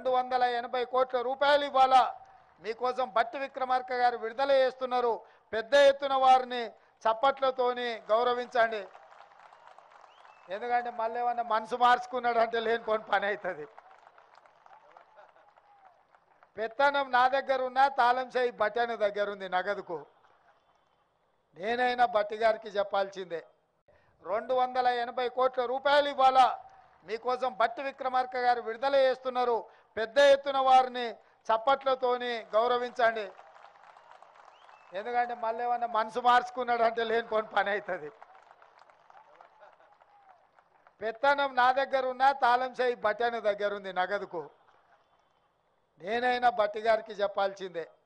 రెండు వందల ఎనభై కోట్ల రూపాయలు ఇవ్వాలా మీకోసం బట్టి విక్రమార్క గారు విడుదల చేస్తున్నారు పెద్ద ఎత్తున వారిని చప్పట్లతోని గౌరవించండి ఎందుకంటే మళ్ళీ ఏమన్నా మనసు మార్చుకున్నాడు అంటే లేనిపోని పని అవుతుంది పెత్తనం నా దగ్గర ఉన్నా తాళం చేయి బట్టి అనే దగ్గర ఉంది నగదుకు నేనైనా బట్టి గారికి చెప్పాల్సిందే రెండు వందల ఎనభై కోట్ల రూపాయలు ఇవ్వాలా మీకోసం బట్టి విక్రమార్క గారు విడుదల చేస్తున్నారు పెద్ద ఎత్తున వారిని చప్పట్లతోని గౌరవించండి ఎందుకంటే మళ్ళీ ఏమన్నా మనసు మార్చుకున్నాడు అంటే లేనిపోని పని అవుతుంది పెత్తనం నా దగ్గర ఉన్నా తాళం చేయి బట్టి అనే దగ్గర ఉంది నగదుకు నేనైనా బట్టి గారికి చెప్పాల్సిందే